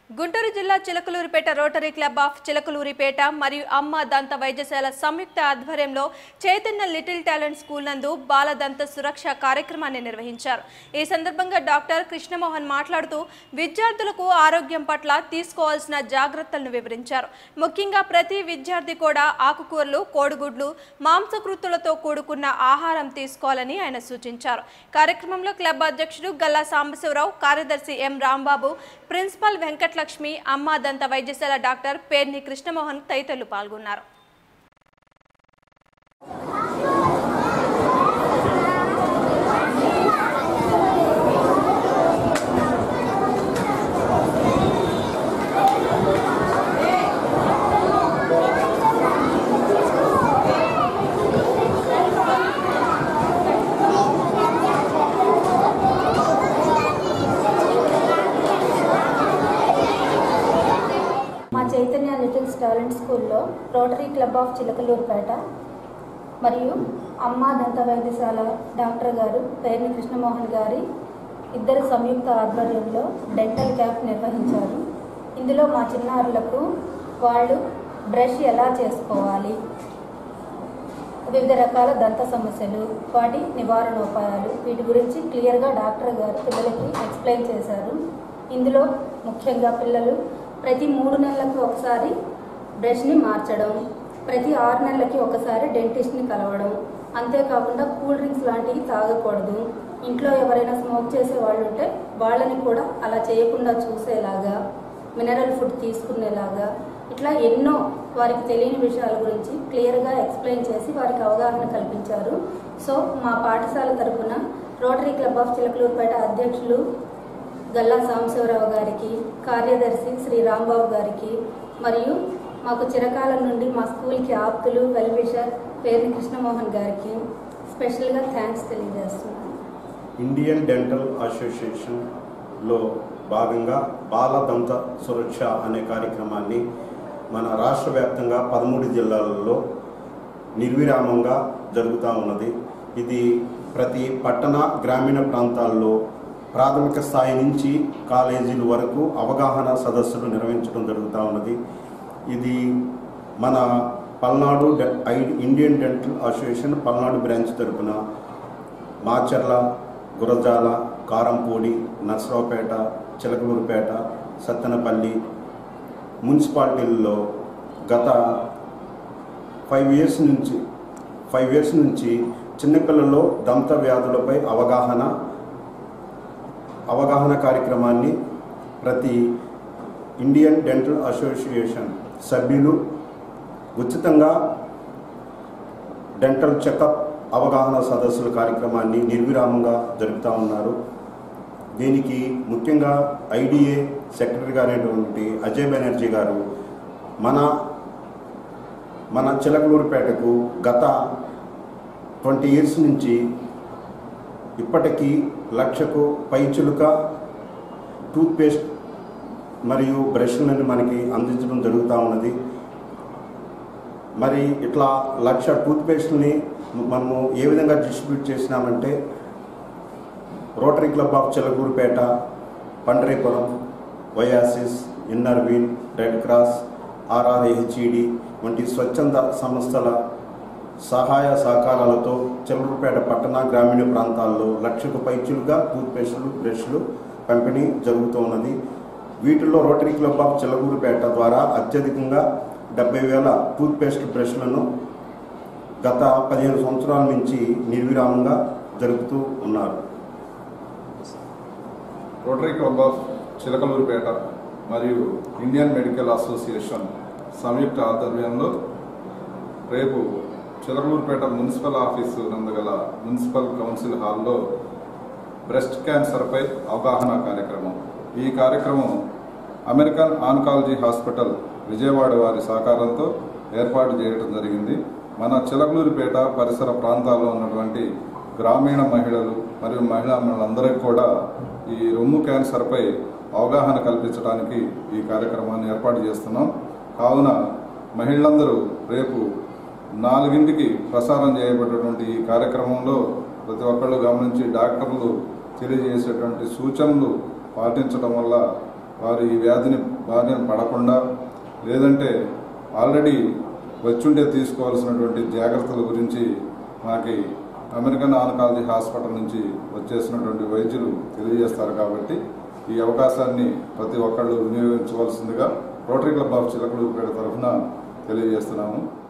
గుంటూరు జిల్లా Chilakaluripet rotary club of Chilakaluripet మరియు అమ్మ దంత వైద్యశాల సంయుక్త ఆధ్వర్యంలో చైతన్య లిటిల్ టాలెంట్ స్కూల్ నందు బాల దంత సురక్ష కార్యక్రమాన్ని నిర్వహించారు ఈ సందర్భంగా డాక్టర్ కృష్ణమోహన్ మాట్లాడుతూ విద్యార్థులకు ఆరోగ్యం పట్ల తీసుకోవాల్సిన జాగ్రత్తలను వివరించారు ముఖ్యంగా ప్రతి విద్యార్థి కూడా ఆకుకూరలు కోడిగుడ్లు మాంసకృతులతో కూడుకున్న ఆహారం తీసుకోవాలని ఆయన సూచించారు కార్యక్రమంలో క్లబ్ అధ్యక్షుడు గల్లా సాంబశివరావు కార్యదర్శి ఎం రాంబాబు ప్రిన్సిపల్ వెంకటలక్ష్మి అమ్మా దంత వైద్యశాల డాక్టర్ పేర్ని కృష్ణమోహన్ తదితరులు పాల్గొన్నారు మా చైతన్య లిటిల్స్ టాలెంట్ స్కూల్లో రోటరీ క్లబ్ ఆఫ్ చిలకలూరుపేట మరియు అమ్మ దంత వైద్యశాల డాక్టర్ గారు పేర్ని కృష్ణమోహన్ గారి ఇద్దరు సంయుక్త ఆధ్వర్యంలో డెంటల్ క్యాంప్ నిర్వహించారు ఇందులో మా చిన్నారులకు వాళ్ళు బ్రష్ ఎలా చేసుకోవాలి వివిధ రకాల దంత సమస్యలు వాటి నివారణోపాయాలు వీటి గురించి క్లియర్గా డాక్టర్ గారు పిల్లలకి ఎక్స్ప్లెయిన్ చేశారు ఇందులో ముఖ్యంగా పిల్లలు ప్రతి మూడు నెలలకు ఒకసారి బ్రష్ని మార్చడం ప్రతి ఆరు నెలలకి ఒకసారి డెంటిస్ట్ని కలవడం అంతేకాకుండా కూల్ డ్రింక్స్ లాంటివి తాగకూడదు ఇంట్లో ఎవరైనా స్మోక్ చేసే వాళ్ళు ఉంటే వాళ్ళని కూడా అలా చేయకుండా చూసేలాగా మినరల్ ఫుడ్ తీసుకునేలాగా ఇట్లా ఎన్నో వారికి తెలియని విషయాల గురించి క్లియర్గా ఎక్స్ప్లెయిన్ చేసి వారికి అవగాహన కల్పించారు సో మా పాఠశాల తరఫున రోటరీ క్లబ్ ఆఫ్ చిలకలూరుపేట అధ్యక్షులు గల్లా సాంబశివరావు గారికి కార్యదర్శి శ్రీ రాంబాబు గారికి మరియు మాకు చిరకాలం నుండి మా స్కూల్కి ఆప్తులు వెల్విషర్ పేరు కృష్ణమోహన్ గారికి స్పెషల్గా థ్యాంక్స్ తెలియజేస్తున్నాను ఇండియన్ డెంటల్ అసోసియేషన్లో భాగంగా బాల దంత సురక్ష అనే కార్యక్రమాన్ని మన రాష్ట్ర వ్యాప్తంగా పదమూడు జిల్లాలలో నిర్విరామంగా జరుగుతూ ఉన్నది ఇది ప్రతి పట్టణ గ్రామీణ ప్రాంతాల్లో ప్రాథమిక స్థాయి నుంచి కాలేజీల వరకు అవగాహన సదస్సులు నిర్వహించడం జరుగుతూ ఉన్నది ఇది మన పల్నాడు డె- ఐ- Indian dental association Palnadu branch తరపున మాచర్ల గురజాల కారంపూడి నర్సరావుపేట చిలకలూరుపేట సత్తెనపల్లి మున్సిపాలిటీల్లో గత ఫైవ్ ఇయర్స్ నుంచి ఫైవ్ ఇయర్స్ నుంచి చిన్నపిల్లల్లో దంత వ్యాధులపై అవగాహన అవగాహన కార్యక్రమాన్ని ప్రతి ఇండియన్ డెంటల్ అసోసియేషన్ సభ్యులు ఉచితంగా డెంటల్ చెకప్ అవగాహన సదస్సుల కార్యక్రమాన్ని నిర్విరామంగా జరుపుతూ ఉన్నారు దీనికి ముఖ్యంగా ఐడిఏ సెక్రటరీ గారైనటువంటి అజయ్ బెనర్జీ గారు మన మన చిలకలూరుపేటకు గత ట్వంటీ ఇయర్స్ నుంచి ఇప్పటికీ లక్షకు పైచులుక టూత్పేస్ట్ మరియు బ్రష్లను మనకి అందించడం జరుగుతూ ఉన్నది మరి ఇట్లా లక్ష టూత్పేస్ట్ని మనము ఏ విధంగా డిస్ట్రిబ్యూట్ చేసినామంటే rotary club of Chilakaluripet Pandaripuram వయాసిస్ inner wheel red cross RRHED వంటి స్వచ్ఛంద సంస్థల సహాయ సహకారాలతో చిలకూరుపేట పట్టణ గ్రామీణ ప్రాంతాల్లో లక్షకు పైచులుగా టూత్పేస్టులు బ్రష్లు పంపిణీ జరుగుతూ ఉన్నది వీటిల్లో రోటరీ క్లబ్ ఆఫ్ చిలకూరుపేట ద్వారా అత్యధికంగా డెబ్బై వేల టూత్పేస్ట్ బ్రష్లను గత పదిహేను సంవత్సరాల నుంచి నిర్విరామంగా జరుపుతూ ఉన్నారు రోటరీ క్లబ్ ఆఫ్ చిలకలూరుపేట మరియు ఇండియన్ మెడికల్ అసోసియేషన్ సంయుక్త ఆధ్వర్యంలో రేపు చిలకలూరుపేట మున్సిపల్ ఆఫీసు నందుగల మున్సిపల్ కౌన్సిల్ హాల్లో బ్రెస్ట్ క్యాన్సర్పై అవగాహన కార్యక్రమం ఈ కార్యక్రమం అమెరికన్ ఆన్కాలజీ హాస్పిటల్ విజయవాడ వారి సహకారంతో ఏర్పాటు చేయడం జరిగింది మన చిలకలూరిపేట పరిసర ప్రాంతాల్లో ఉన్నటువంటి గ్రామీణ మహిళలు మరియు మహిళా మహిళలందరికీ కూడా ఈ రొమ్ము క్యాన్సర్పై అవగాహన కల్పించడానికి ఈ కార్యక్రమాన్ని ఏర్పాటు చేస్తున్నాం కావున మహిళలందరూ రేపు నాలుగింటికి ప్రసారం చేయబడినటువంటి ఈ కార్యక్రమంలో ప్రతి ఒక్కళ్ళు గమనించి డాక్టర్లు తెలియజేసేటువంటి సూచనలు పాటించడం వల్ల వారు ఈ వ్యాధిని బారిన పడకుండా లేదంటే ఆల్రెడీ వచ్చుంటే తీసుకోవాల్సినటువంటి జాగ్రత్తల గురించి మనకి అమెరికన్ ఆన్కాలజీ హాస్పిటల్ నుంచి వచ్చేసినటువంటి వైద్యులు తెలియజేస్తారు కాబట్టి ఈ అవకాశాన్ని ప్రతి ఒక్కళ్ళు వినియోగించవలసిందిగా రోటరీ క్లబ్ ఆఫ్ చిలకలూరుపేట తరఫున తెలియజేస్తున్నాము